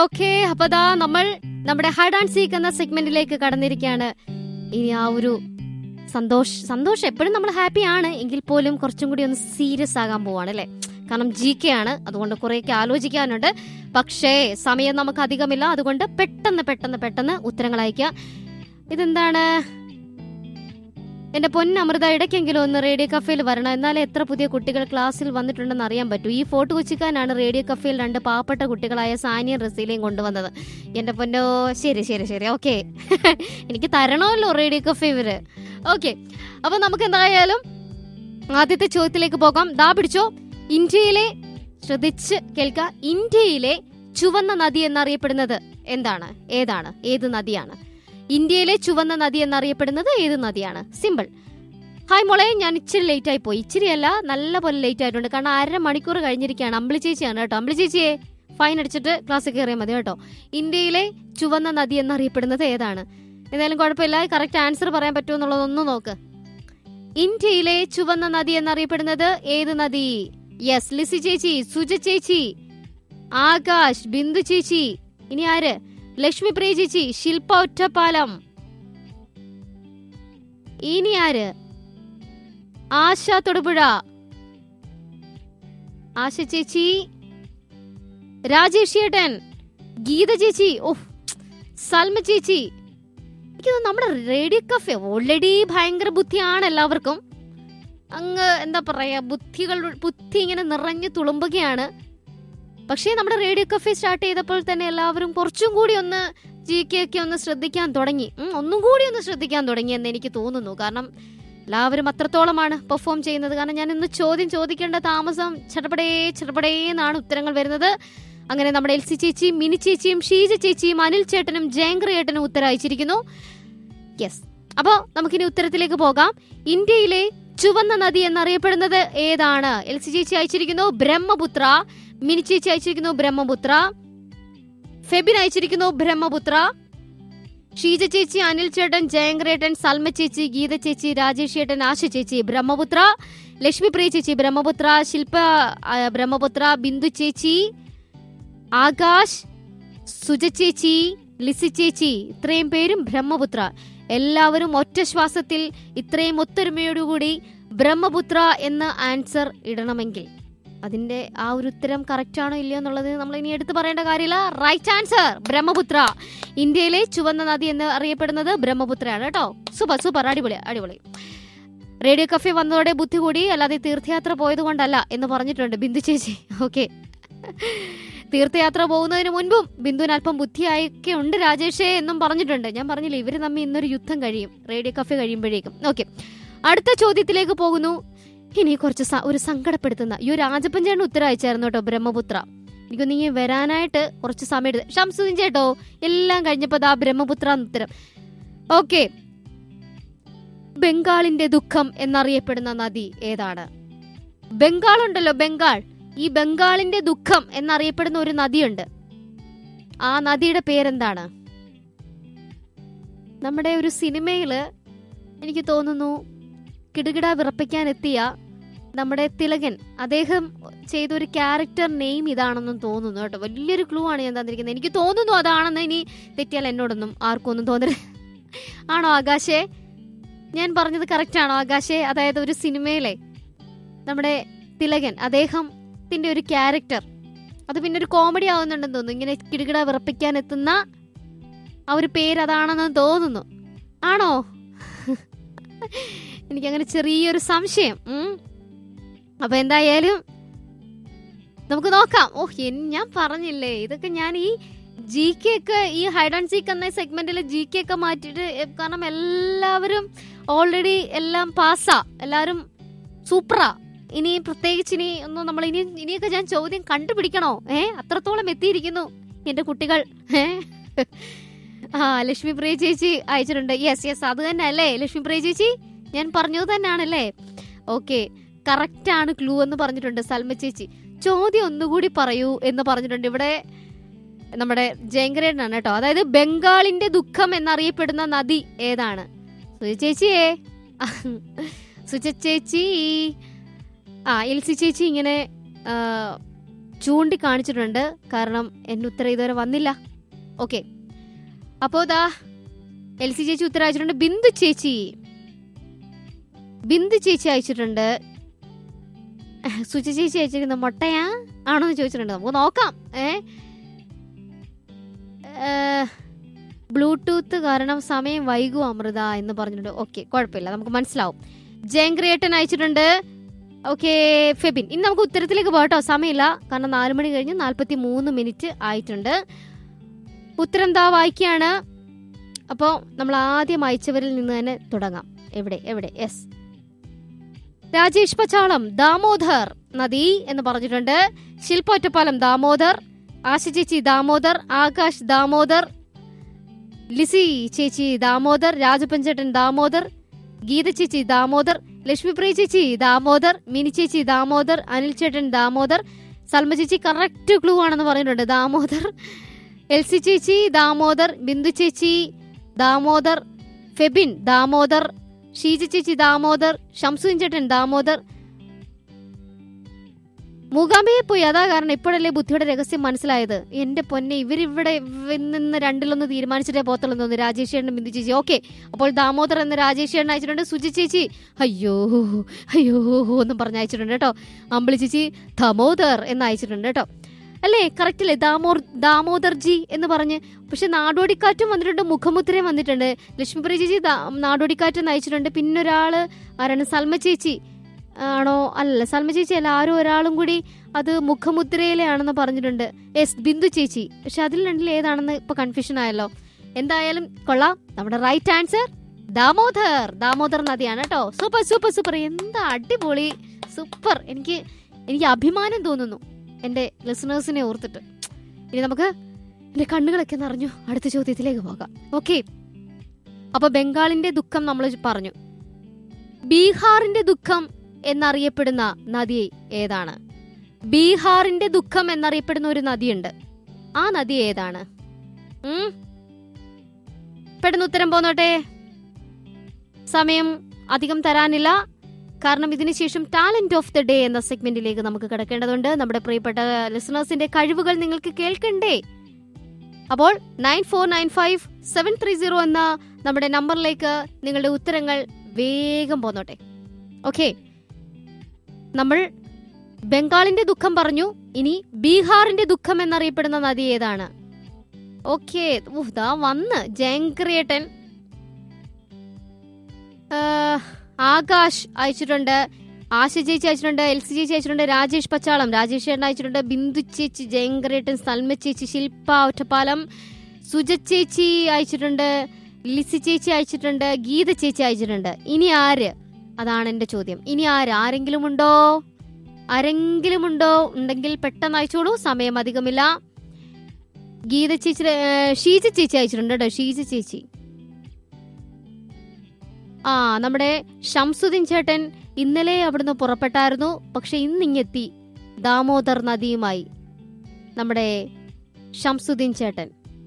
Okay അപ്പൊ ദാ നമ്മൾ നമ്മുടെ ഹൈഡ് ആൻഡ് സീക്ക് എന്ന സെഗ്മെന്റിലേക്ക് കടന്നിരിക്കുകയാണ് ഇനി ആ ഒരു സന്തോഷ് സന്തോഷം എപ്പോഴും നമ്മൾ ഹാപ്പി ആണ് എങ്കിൽ പോലും കുറച്ചും കൂടി ഒന്ന് സീരിയസ് ആകാൻ പോവാണ് അല്ലേ കാരണം ജി കെ ആണ് അതുകൊണ്ട് കുറേയൊക്കെ ആലോചിക്കാനുണ്ട് പക്ഷേ സമയം നമുക്ക് അധികമില്ല അതുകൊണ്ട് പെട്ടെന്ന് പെട്ടെന്ന് പെട്ടെന്ന് ഉത്തരങ്ങൾ അയക്കുക ഇതെന്താണ് എന്റെ പൊന്നമൃത ഇടയ്ക്കെങ്കിലും ഒന്ന് റേഡിയോ കഫേയിൽ വരണം എന്നാലേ എത്ര പുതിയ കുട്ടികൾ ക്ലാസ്സിൽ വന്നിട്ടുണ്ടെന്ന് അറിയാൻ പറ്റൂ ഈ ഫോട്ടോ കൊച്ചിക്കാനാണ് റേഡിയോ കഫേയിൽ രണ്ട് പാവപ്പെട്ട കുട്ടികളായ സാനിയും റസീലയും കൊണ്ടുവന്നത് എന്റെ പൊന്നോ ശരി ശരി ശരി ഓക്കെ എനിക്ക് തരണമല്ലോ റേഡിയോ കഫേ ഇവര് ഓക്കെ അപ്പൊ നമുക്ക് എന്തായാലും ആദ്യത്തെ ചോദ്യത്തിലേക്ക് പോകാം ദാ പിടിച്ചോ ഇന്ത്യയിലെ ശ്രദ്ധിച്ച് കേൾക്ക ഇന്ത്യയിലെ ചുവന്ന നദി എന്നറിയപ്പെടുന്നത് എന്താണ് ഏതാണ് ഏത് നദിയാണ് ഇന്ത്യയിലെ ചുവന്ന നദി എന്നറിയപ്പെടുന്നത് ഏത് നദിയാണ് സിമ്പിൾ ഹായ് മോളെ ഞാൻ ഇച്ചിരി ലേറ്റ് ആയി പോയി ഇച്ചിരി അല്ല നല്ല പോലെ ലേറ്റ് ആയിട്ടുണ്ട് കാരണം അര മണിക്കൂർ കഴിഞ്ഞിരിക്കുകയാണ് അമ്പിളി ചേച്ചിയാണ് കേട്ടോ അമ്പിളി ചേച്ചിയെ ഫൈൻ അടിച്ചിട്ട് ക്ലാസ്സിൽ കയറിയാൽ മതി കേട്ടോ ഇന്ത്യയിലെ ചുവന്ന നദി എന്നറിയപ്പെടുന്നത് ഏതാണ് എന്തായാലും കുഴപ്പമില്ല കറക്റ്റ് ആൻസർ പറയാൻ പറ്റുമോ എന്നുള്ളതൊന്ന് നോക്ക് ഇന്ത്യയിലെ ചുവന്ന നദി എന്നറിയപ്പെടുന്നത് ഏത് നദി യെസ് ലിസി ചേച്ചി സുജ ചേച്ചി ആകാശ് ബിന്ദു ചേച്ചി ഇനി ആര് ലക്ഷ്മി പ്രിയ ചേച്ചി ശില്പ ഒറ്റപ്പാലം ഇനി ആര് ആശ തൊടുപുഴ ആശ ചേച്ചി രാജേഷ് ചേട്ടൻ ഗീത ചേച്ചി ഓഹ് സൽമ ചേച്ചി എനിക്ക് തോന്നുന്നു നമ്മുടെ റേഡിയോ കഫേ ഓൾറെഡി ഭയങ്കര ബുദ്ധിയാണ് എല്ലാവർക്കും അങ്ങ് എന്താ പറയാ ബുദ്ധികൾ ബുദ്ധി ഇങ്ങനെ നിറഞ്ഞു തുളുമ്പുകയാണ് പക്ഷേ നമ്മുടെ റേഡിയോ കഫേ സ്റ്റാർട്ട് ചെയ്തപ്പോൾ തന്നെ എല്ലാവരും കുറച്ചും കൂടി ഒന്ന് ജി കെ ഒക്കെ ഒന്ന് ശ്രദ്ധിക്കാൻ തുടങ്ങി ഉം, ഒന്നും കൂടി ഒന്ന് ശ്രദ്ധിക്കാൻ തുടങ്ങി എന്ന് എനിക്ക് തോന്നുന്നു കാരണം എല്ലാവരും അത്രത്തോളമാണ് പെർഫോം ചെയ്യുന്നത് കാരണം ഞാൻ ഇന്ന് ചോദ്യം ചോദിക്കേണ്ട താമസം ചടപടേ ചടപടേ എന്നാണ് ഉത്തരങ്ങൾ വരുന്നത് അങ്ങനെ നമ്മുടെ എൽ സി ചേച്ചിയും മിനി ചേച്ചിയും ഷീജ ചേച്ചിയും അനിൽ ചേട്ടനും ജയങ്കർ ചേട്ടനും ഉത്തരം അയച്ചിരിക്കുന്നു യെസ് അപ്പോ നമുക്കിനി ഉത്തരത്തിലേക്ക് പോകാം ഇന്ത്യയിലെ ചുവന്ന നദി എന്നറിയപ്പെടുന്നത് ഏതാണ് എൽ സി ചേച്ചി അയച്ചിരിക്കുന്നു ബ്രഹ്മപുത്ര മിനി ചേച്ചി അയച്ചിരിക്കുന്നു ബ്രഹ്മപുത്ര ഫെബിൻ അയച്ചിരിക്കുന്നു ബ്രഹ്മപുത്ര ഷീജ ചേച്ചി അനിൽ ചേട്ടൻ ജയങ്കരേട്ടൻ സൽമ ചേച്ചി ഗീത ചേച്ചി രാജേഷ് ചേട്ടൻ ആശ ചേച്ചി ബ്രഹ്മപുത്ര ലക്ഷ്മി പ്രിയ ചേച്ചി ബ്രഹ്മപുത്ര ശില്പ ആ, ബ്രഹ്മപുത്ര ബിന്ദു ചേച്ചി ആകാശ് സുജ ചേച്ചി ലിസി ചേച്ചി ഇത്രയും പേരും ബ്രഹ്മപുത്ര എല്ലാവരും ഒറ്റ ശ്വാസത്തിൽ ഇത്രയും ഒത്തൊരുമയോടുകൂടി ബ്രഹ്മപുത്ര എന്ന ആൻസർ ഇടണമെങ്കിൽ അതിന്റെ ആ ഒരു ഉത്തരം കറക്റ്റ് ആണോ ഇല്ലയോ എന്നുള്ളത് നമ്മൾ ഇനി എടുത്തു പറയേണ്ട കാര്യമില്ല റൈറ്റ് ആൻസർ ബ്രഹ്മപുത്ര ഇന്ത്യയിലെ ചുവന്ന നദി എന്ന് അറിയപ്പെടുന്നത് ബ്രഹ്മപുത്രയാണ് കേട്ടോ സൂപ്പർ സൂപ്പർ അടിപൊളി അടിപൊളി റേഡിയോ കഫേ വന്നതോടെ ബുദ്ധി കൂടി അല്ലാതെ തീർത്ഥയാത്ര പോയത് കൊണ്ടല്ല എന്ന് പറഞ്ഞിട്ടുണ്ട് ബിന്ദു ചേച്ചി ഓക്കെ തീർത്ഥയാത്ര പോകുന്നതിന് മുൻപും ബിന്ദുവിന് അല്പം ബുദ്ധിയായൊക്കെ ഉണ്ട് രാജേഷേ എന്നും പറഞ്ഞിട്ടുണ്ട് ഞാൻ പറഞ്ഞില്ല ഇവര് തമ്മിൽ ഇന്നൊരു യുദ്ധം കഴിയും റേഡിയോ കഫേ കഴിയുമ്പോഴേക്കും ഓക്കെ അടുത്ത ചോദ്യത്തിലേക്ക് പോകുന്നു ഇനി കുറച്ച് സ- ഒരു സങ്കടപ്പെടുത്തുന്ന ഈ ഒരു രാജപ്പഞ്ചേട്ടൻ ഉത്തരം അയച്ചായിരുന്നു കേട്ടോ ബ്രഹ്മപുത്ര എനിക്കൊന്ന് ഇങ്ങനെ വരാനായിട്ട് കുറച്ച് സമയം എടുത്ത് ഷംസുദ്ദീൻ ചേട്ടോ എല്ലാം കഴിഞ്ഞപ്പോ ദാ ബ്രഹ്മപുത്ര എന്ന് ഉത്തരം ഓക്കെ ബംഗാളിന്റെ ദുഃഖം എന്നറിയപ്പെടുന്ന നദി ഏതാണ് ബംഗാൾ ഉണ്ടല്ലോ ബംഗാൾ ഈ ബംഗാളിന്റെ ദുഃഖം എന്നറിയപ്പെടുന്ന ഒരു നദിയുണ്ട് ആ നദിയുടെ പേരെന്താണ് നമ്മുടെ ഒരു സിനിമയില് എനിക്ക് തോന്നുന്നു കിടുകിട വിറപ്പിക്കാൻ എത്തിയ നമ്മുടെ തിലകൻ അദ്ദേഹം ചെയ്ത ഒരു ക്യാരക്ടർ നെയിം ഇതാണെന്നും തോന്നുന്നു കേട്ടോ വലിയൊരു ക്ലൂ ആണ് ഞാൻ തന്നിരിക്കുന്നത് എനിക്ക് തോന്നുന്നു അതാണെന്ന് ഇനി തെറ്റിയാൽ എന്നോടൊന്നും ആർക്കും ഒന്നും തോന്നരുത് ആണോ ആകാശേ ഞാൻ പറഞ്ഞത് കറക്റ്റ് ആണോ ആകാശേ അതായത് ഒരു സിനിമയിലെ നമ്മുടെ തിലകൻ അദ്ദേഹത്തിന്റെ ഒരു ക്യാരക്ടർ അത് പിന്നെ ഒരു കോമഡി ആവുന്നുണ്ടെന്ന് തോന്നുന്നു ഇങ്ങനെ കിടുകിട വിറപ്പിക്കാൻ എത്തുന്ന ആ ഒരു പേര് അതാണെന്ന് തോന്നുന്നു ആണോ എനിക്കങ്ങനെ ചെറിയൊരു സംശയം ഉം. അപ്പൊ എന്തായാലും നമുക്ക് നോക്കാം ഓ എൻ- ഞാൻ പറഞ്ഞില്ലേ ഇതൊക്കെ ഞാൻ ഈ ജി കെ ഒക്കെ ഈ ഹൈഡ് ആൻഡ് സീക്ക് എന്ന സെഗ്മെന്റിൽ ജി കെ ഒക്കെ മാറ്റിയിട്ട് എ, കാരണം എല്ലാവരും ഓൾറെഡി എല്ലാം പാസ്സാ എല്ലാവരും സൂപ്പറാ ഇനി പ്രത്യേകിച്ച് ഇനി ഒന്നും നമ്മൾ ഇനി ഇനിയൊക്കെ ഞാൻ ചോദ്യം കണ്ടുപിടിക്കണോ ഏ അത്രത്തോളം എത്തിയിരിക്കുന്നു എന്റെ കുട്ടികൾ ഏ ആ ലക്ഷ്മി പ്രിയ ചേച്ചി അയച്ചിട്ടുണ്ട് യെസ് യെസ് അത് തന്നെ അല്ലേ ലക്ഷ്മി പ്രിയ ചേച്ചി ഞാൻ പറഞ്ഞത് തന്നെയാണല്ലേ ഓക്കെ കറക്റ്റ് ആണ് ക്ലൂ എന്ന് പറഞ്ഞിട്ടുണ്ട് സൽമ ചേച്ചി ചോദ്യം ഒന്നുകൂടി പറയൂ എന്ന് പറഞ്ഞിട്ടുണ്ട് ഇവിടെ നമ്മുടെ ജയങ്കരേട്ടനാണ് കേട്ടോ അതായത് ബംഗാളിന്റെ ദുഃഖം എന്നറിയപ്പെടുന്ന നദി ഏതാണ് സുജ ചേച്ചിയേ സുജ ചേച്ചി ആ എൽസി ചേച്ചി ഇങ്ങനെ ആ, ചൂണ്ടിക്കാണിച്ചിട്ടുണ്ട് കാരണം എന്റെ ഉത്തരം ഇതുവരെ വന്നില്ല ഓക്കെ അപ്പോ ദാ എൽ സി ചേച്ചി ഉത്തരം അയച്ചിട്ടുണ്ട് ബിന്ദു ചേച്ചി ബിന്ദു ചേച്ചി അയച്ചിട്ടുണ്ട് സുചി ചേച്ചി അയച്ചിരിക്കുന്ന മുട്ടയാ ആണോ എന്ന് ചോദിച്ചിട്ടുണ്ട് നമുക്ക് നോക്കാം ഏ ഏഹ്, ബ്ലൂടൂത്ത് കാരണം സമയം വൈകും അമൃത എന്ന് പറഞ്ഞിട്ടുണ്ട് ഓക്കെ കുഴപ്പമില്ല നമുക്ക് മനസ്സിലാവും ജയങ്ക്രിയേട്ടൻ അയച്ചിട്ടുണ്ട് ഓക്കെ ഫെബിൻ ഇനി നമുക്ക് ഉത്തരത്തിലേക്ക് പോകട്ടോ സമയമില്ല കാരണം നാല് മണി കഴിഞ്ഞ് നാൽപ്പത്തി മൂന്ന് മിനിറ്റ് ആയിട്ടുണ്ട് ഉത്തരം ദാ വായിക്കുകയാണ് അപ്പോൾ നമ്മൾ ആദ്യം അയച്ചവരിൽ നിന്ന് തന്നെ തുടങ്ങാം എവിടെ എവിടെ യെസ് രാജേഷ് പച്ചാളം ദാമോദർ നദി എന്ന് പറഞ്ഞിട്ടുണ്ട് ശില്പ ഒറ്റപ്പാലം ദാമോദർ ആശ ചേച്ചി ദാമോദർ ആകാശ് ദാമോദർ ലിസി ചേച്ചി ദാമോദർ രാജപഞ്ചേട്ടൻ ദാമോദർ ഗീത ചേച്ചി ദാമോദർ ലക്ഷ്മിപ്രിയ ചേച്ചി ദാമോദർ മിനി ചേച്ചി ദാമോദർ അനിൽ ചേട്ടൻ ദാമോദർ സൽമ ചേച്ചി കറക്റ്റ് ക്ലൂ ആണെന്ന് പറഞ്ഞിട്ടുണ്ട് ദാമോദർ എൽസി ചേച്ചി ദാമോദർ ബിന്ദു ചേച്ചി ദാമോദർ ഫെബിൻ ദാമോദർ ഷീജ ചേച്ചി ദാമോദർ ഷംസുൻ ചേട്ടൻ ദാമോദർ മൂകാംബയെ പോയി അതാ കാരണം ഇപ്പോഴല്ലേ ബുദ്ധിയുടെ രഹസ്യം മനസ്സിലായത് എന്റെ പൊന്നെ ഇവരിവിടെ ഇവ- നിന്ന് രണ്ടിലൊന്ന് തീരുമാനിച്ചിട്ടേ പോത്തുള്ളൂ എന്ന് തോന്നുന്നു രാജേഷ് ചേട്ടൻ ബിന്ദു ചേച്ചി ഓക്കെ അപ്പോൾ ദാമോദർ എന്ന രാജേഷ് ചേട്ടൻ അയച്ചിട്ടുണ്ട് സുജി ചേച്ചി അയ്യോ അയ്യോ എന്നും പറഞ്ഞ് അയച്ചിട്ടുണ്ട് കേട്ടോ അമ്പിളി ചേച്ചി ദാമോദർ എന്ന് അയച്ചിട്ടുണ്ട് കേട്ടോ അല്ലേ കറക്റ്റ് അല്ലേ ദാമോർ ദാമോദർ ജി എന്ന് പറഞ്ഞ് പക്ഷെ നാടോടിക്കാറ്റും വന്നിട്ടുണ്ട് മുഖമുദ്രയും വന്നിട്ടുണ്ട് ലക്ഷ്മിപ്രിയ ചേച്ചി ദാ- നാടോടിക്കാറ്റ് എന്ന് അയച്ചിട്ടുണ്ട് പിന്നെ ഒരാള് ആരാണ് സൽമ ചേച്ചി ആണോ അല്ല സൽമ ചേച്ചി അല്ല ആരോ ഒരാളും കൂടി അത് മുഖമുദ്രയിലെ ആണെന്ന് പറഞ്ഞിട്ടുണ്ട് എസ് ബിന്ദു ചേച്ചി പക്ഷെ അതിൽ രണ്ടിൽ ഏതാണെന്ന് ഇപ്പൊ കൺഫ്യൂഷൻ ആയല്ലോ എന്തായാലും കൊള്ളാം നമ്മുടെ റൈറ്റ് ആൻസർ ദാമോദർ ദാമോദർ നദിയാണ് കേട്ടോ സൂപ്പർ സൂപ്പർ സൂപ്പർ എന്താ അടിപൊളി സൂപ്പർ എനിക്ക് എനിക്ക് അഭിമാനം തോന്നുന്നു എന്റെ ലിസണേഴ്സിനെ ഓർത്തിട്ട് ഇനി നമുക്ക് എന്റെ കണ്ണുകളൊക്കെ നിറഞ്ഞു അടുത്ത ചോദ്യത്തിലേക്ക് പോകാം ഓക്കെ അപ്പൊ ബംഗാളിന്റെ ദുഃഖം നമ്മൾ പറഞ്ഞു ബീഹാറിന്റെ ദുഃഖം എന്നറിയപ്പെടുന്ന നദി ഏതാണ് ബീഹാറിന്റെ ദുഃഖം എന്നറിയപ്പെടുന്ന ഒരു നദിയുണ്ട് ആ നദി ഏതാണ് ഉം? പെട്ടെന്ന് ഉത്തരം പോന്നോട്ടെ സമയം അധികം തരാനില്ല കാരണം ഇതിനുശേഷം ടാലന്റ് ഓഫ് ദ ഡേ എന്ന സെഗ്മെന്റിലേക്ക് നമുക്ക് കിടക്കേണ്ടതുണ്ട് നമ്മുടെ പ്രിയപ്പെട്ട ലിസണേഴ്സിന്റെ കഴിവുകൾ നിങ്ങൾക്ക് കേൾക്കണ്ടേ അപ്പോൾ nine four nine five seven three zero എന്ന നമ്മുടെ നമ്പറിലേക്ക് നിങ്ങളുടെ ഉത്തരങ്ങൾ വേഗം പോന്നോട്ടെ ഓക്കെ നമ്മൾ ബംഗാളിന്റെ ദുഃഖം പറഞ്ഞു ഇനി ബീഹാറിന്റെ ദുഃഖം എന്നറിയപ്പെടുന്ന നദി ഏതാണ് ഓക്കെ ദാ വന്ന് ജയങ്ക്രിയേട്ടൻ ആകാശ് അയച്ചിട്ടുണ്ട് ആശ ചേച്ചി അയച്ചിട്ടുണ്ട് എൽ സി ചേച്ചി അയച്ചിട്ടുണ്ട് രാജേഷ് പച്ചാളം രാജേഷ് ചേട്ടൻ അയച്ചിട്ടുണ്ട് ബിന്ദു ചേച്ചി ജയങ്ക്രേട്ടൻ സൽമ ചേച്ചി ശില്പ ഒറ്റപ്പാലം സുജ ചേച്ചി അയച്ചിട്ടുണ്ട് ലിസി ചേച്ചി അയച്ചിട്ടുണ്ട് ഗീത ചേച്ചി അയച്ചിട്ടുണ്ട് ഇനി ആര് അതാണ് എന്റെ ചോദ്യം ഇനി ആര് ആരെങ്കിലും ഉണ്ടോ ആരെങ്കിലും ഉണ്ടോ ഉണ്ടെങ്കിൽ പെട്ടെന്ന് അയച്ചോളൂ സമയം അധികമില്ല ഗീത ചേച്ചി ഏ, ഷീജ ചേച്ചി അയച്ചിട്ടുണ്ട് കേട്ടോ ഷീജ ചേച്ചി ആ നമ്മുടെ ഷംസുദ്ദീൻ ചേട്ടൻ ഇന്നലെ അവിടുന്ന് പുറപ്പെട്ടായിരുന്നു പക്ഷെ ഇന്നിങ്ങെത്തി ദാമോദർ നദിയുമായി നമ്മുടെ ഷംസുദ്ദീൻ ചേട്ടൻ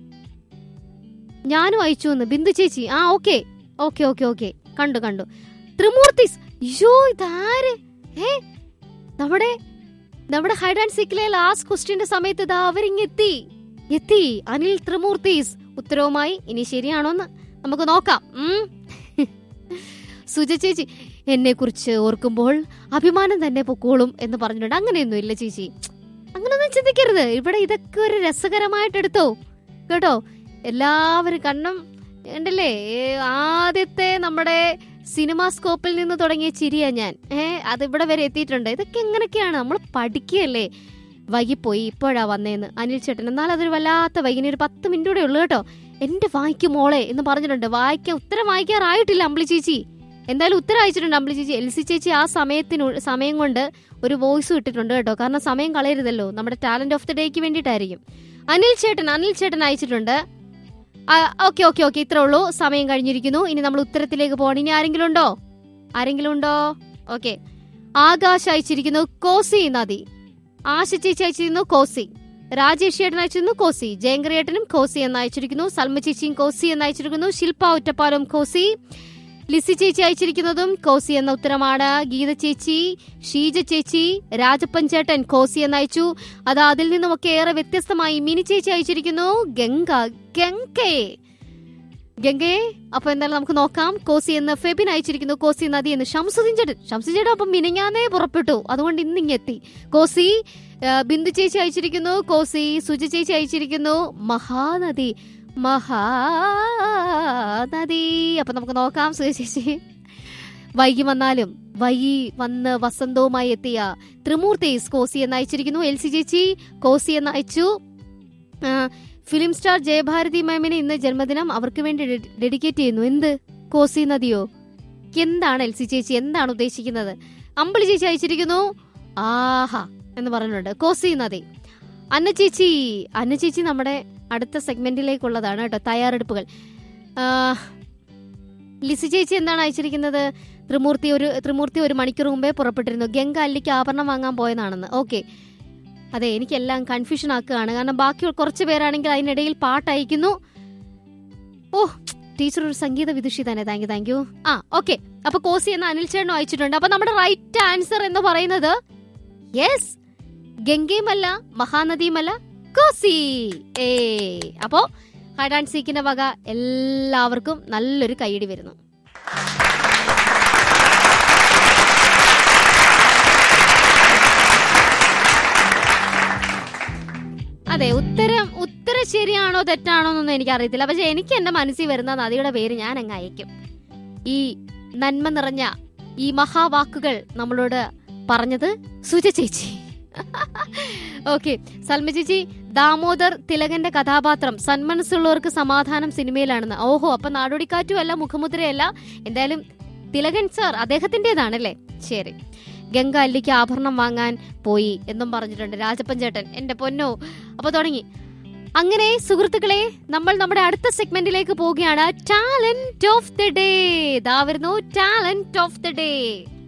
ഞാനും അയച്ചു എന്ന് ബിന്ദു ചേച്ചി ആ ഓക്കെ ഓക്കെ ഓക്കെ ഓക്കെ കണ്ടു കണ്ടു ത്രിമൂർത്തിസ് അയ്യോ ഇതാര് ഏ നമ്മുടെ നമ്മുടെ ഹൈഡ് ആൻഡ് സീക്കിലെ ലാസ്റ്റ് ക്വസ്റ്റ്യന്റെ സമയത്ത് ഇതാ അവരിങ്ങെത്തി എത്തി അനിൽ ത്രിമൂർത്തീസ് ഉത്തരവുമായി ഇനി ശരിയാണോന്ന് നമുക്ക് നോക്കാം ഉം. സുജ ചേച്ചി എന്നെ കുറിച്ച് ഓർക്കുമ്പോൾ അഭിമാനം തന്നെ പൊക്കോളും എന്ന് പറഞ്ഞിട്ടുണ്ട് അങ്ങനെയൊന്നും ഇല്ല ചേച്ചി അങ്ങനൊന്നും ചിന്തിക്കരുത് ഇവിടെ ഇതൊക്കെ ഒരു രസകരമായിട്ട് എടുത്തോ കേട്ടോ എല്ലാവരും കണ്ണം ഉണ്ടല്ലേ ഏ, ആദ്യത്തെ നമ്മുടെ സിനിമാ സ്കോപ്പിൽ നിന്ന് തുടങ്ങിയ ചിരിയാ ഞാൻ ഏ അത് ഇവിടെ വരെ എത്തിയിട്ടുണ്ട് ഇതൊക്കെ എങ്ങനെയൊക്കെയാണ് നമ്മൾ പഠിക്കുകയല്ലേ വൈകിപ്പോയി ഇപ്പോഴാ വന്നേന്ന് അനിൽ ചേട്ടൻ എന്നാൽ അതൊരു വല്ലാത്ത വൈകിനി ഒരു പത്ത് മിനിറ്റ് കൂടെ ഉള്ളു കേട്ടോ എന്റെ വായിക്കും മോളെ എന്ന് പറഞ്ഞിട്ടുണ്ട് വായിക്കാൻ ഉത്തരം വായിക്കാറായിട്ടില്ല അമ്പിളി ചേച്ചി എന്തായാലും ഉത്തരം അയച്ചിട്ടുണ്ട് അമ്പിളി ചേച്ചി എൽസി ചേച്ചി ആ സമയത്തിനു സമയം കൊണ്ട് ഒരു വോയിസ് ഇട്ടിട്ടുണ്ട് കേട്ടോ കാരണം സമയം കളയരുതല്ലോ നമ്മുടെ ടാലന്റ് ഓഫ് ദി ഡേക്ക് വേണ്ടിയിട്ടായിരിക്കും അനിൽ ചേട്ടൻ അനിൽ ചേട്ടൻ അയച്ചിട്ടുണ്ട് ഓക്കെ ഓക്കെ ഓക്കെ ഇത്രേ ഉള്ളൂ സമയം കഴിഞ്ഞിരിക്കുന്നു ഇനി നമ്മൾ ഉത്തരത്തിലേക്ക് പോകണം ഇനി ആരെങ്കിലും ഉണ്ടോ ആരെങ്കിലും ഉണ്ടോ ഓക്കെ ആകാശ് അയച്ചിരിക്കുന്നു കോസി നദി ആശ ചേച്ചി അയച്ചിരുന്നു കോസി രാജേഷ് ചേട്ടൻ അയച്ചിരുന്നു കോസി ജയങ്കരേട്ടനും കോസി എന്ന് അയച്ചിരിക്കുന്നു സൽമ ചേച്ചിയും കോസി എന്ന് അയച്ചിരിക്കുന്നു ശില്പ ഒറ്റപ്പാലം കോസി ലിസി ചേച്ചി അയച്ചിരിക്കുന്നതും കോസി എന്ന ഉത്തരമാണ് ഗീത ചേച്ചി ഷീജ ചേച്ചി രാജപ്പൻ ചേട്ടൻ കോസി എന്ന് അയച്ചു അത് അതിൽ നിന്നുമൊക്കെ ഏറെ വ്യത്യസ്തമായി മിനി ചേച്ചി അയച്ചിരിക്കുന്നു ഗംഗ ഗംഗേ ഗംഗേ അപ്പൊ എന്തായാലും നമുക്ക് നോക്കാം കോസി എന്ന് ഫെബിൻ അയച്ചിരിക്കുന്നു കോസി നദി എന്ന് ഷംസുദ്ദീൻ ചേട്ടൻ ഷംസു ചേട്ടൻ അപ്പം മിനിങ്ങാനേ പുറപ്പെട്ടു അതുകൊണ്ട് ഇന്ന് ഇങ്ങെത്തി കോസി ആ, ബിന്ദു ചേച്ചി അയച്ചിരിക്കുന്നു കോസി സുജ ചേച്ചി അയച്ചിരിക്കുന്നു മഹാനദി മഹാനദി അപ്പൊ നമുക്ക് നോക്കാം സുജ ചേച്ചി വൈകി വന്നാലും വൈകി വന്ന് വസന്തവുമായി എത്തിയ ത്രിമൂർത്തീസ് കോസി എന്ന് അയച്ചിരിക്കുന്നു എൽ സി ചേച്ചി കോസി എന്ന് അയച്ചു ആ, ഫിലിം സ്റ്റാർ ജയഭാരതി മാമിന് ഇന്ന് ജന്മദിനം അവർക്ക് വേണ്ടി ഡെ- ഡെഡിക്കേറ്റ് ചെയ്യുന്നു എന്ത് കോസി നദിയോ എന്താണ് എൽ സി ചേച്ചി എന്താണ് ഉദ്ദേശിക്കുന്നത് അമ്പിളി ചേച്ചി അയച്ചിരിക്കുന്നു ആഹാ എന്ന് പറഞ്ഞിട്ടുണ്ട് കോസി നദി അന്ന ചേച്ചി അന്ന ചേച്ചി നമ്മുടെ അടുത്ത സെഗ്മെന്റിലേക്കുള്ളതാണ് കേട്ടോ തയ്യാറെടുപ്പുകൾ ആ, ലിസി ചേച്ചി എന്താണ് അയച്ചിരിക്കുന്നത് ത്രിമൂർത്തി ഒരു ത്രിമൂർത്തി ഒരു മണിക്കൂർ മുമ്പേ പുറപ്പെട്ടിരുന്നു ഗംഗ അല്ലിക്ക് ആഭരണം വാങ്ങാൻ പോയതാണെന്ന് ഓക്കെ അതെ എനിക്കെല്ലാം കൺഫ്യൂഷൻ ആക്കുകയാണ് കാരണം ബാക്കി കുറച്ച് പേരാണെങ്കിൽ അതിനിടയിൽ പാട്ട് അയക്കുന്നു ഓ ടീച്ചർ ഒരു സംഗീത വിദുഷി തന്നെ താങ്ക് യു താങ്ക് യു ആ ഓക്കെ അപ്പൊ കോസി എന്ന അനിൽ ചേട്ടനും അയച്ചിട്ടുണ്ട് അപ്പൊ നമ്മുടെ റൈറ്റ് ആൻസർ എന്ന് പറയുന്നത് യെസ് ഗംഗയുമല്ല മഹാനദിയുമല്ല കോസി ഏ അപ്പോ ഹൈഡ് ആൻഡ് സീക്കിന്റെ വക എല്ലാവർക്കും നല്ലൊരു കൈയടി വരുന്നു അതെ ഉത്തരം ഉത്തരം ശരിയാണോ തെറ്റാണോ എന്നൊന്നും എനിക്ക് അറിയത്തില്ല പക്ഷെ എനിക്ക് എന്റെ മനസ്സിൽ വരുന്ന നദിയുടെ പേര് ഞാൻ അങ്ങ് അയക്കും ഈ നന്മ നിറഞ്ഞ ഈ മഹാവാക്കുകൾ നമ്മളോട് പറഞ്ഞത് സുജ ചേച്ചി ഓക്കെ സൽമ ചേച്ചി ദാമോദർ തിലകന്റെ കഥാപാത്രം സന്മനസ്സുള്ളവർക്ക് സമാധാനം സിനിമയിലാണെന്ന് ഓഹോ അപ്പൊ നാടോടിക്കാറ്റും അല്ല മുഖമുദ്രയല്ല എന്തായാലും തിലകൻ സാർ അദ്ദേഹത്തിന്റേതാണല്ലേ ശരി ഗംഗ അല്ലിക്ക് ആഭരണം വാങ്ങാൻ പോയി എന്നും പറഞ്ഞിട്ടുണ്ട് രാജപ്പൻ ചേട്ടൻ എന്റെ പൊന്നോ അപ്പൊ തുടങ്ങി അങ്ങനെ സുഹൃത്തുക്കളെ നമ്മൾ നമ്മുടെ അടുത്ത സെഗ്മെന്റിലേക്ക് പോവുകയാണ് ടാലന്റ് ഓഫ് ദി ഡേ ഇതാ വരുന്നു ടാലന്റ് ഓഫ് ദി ഡേ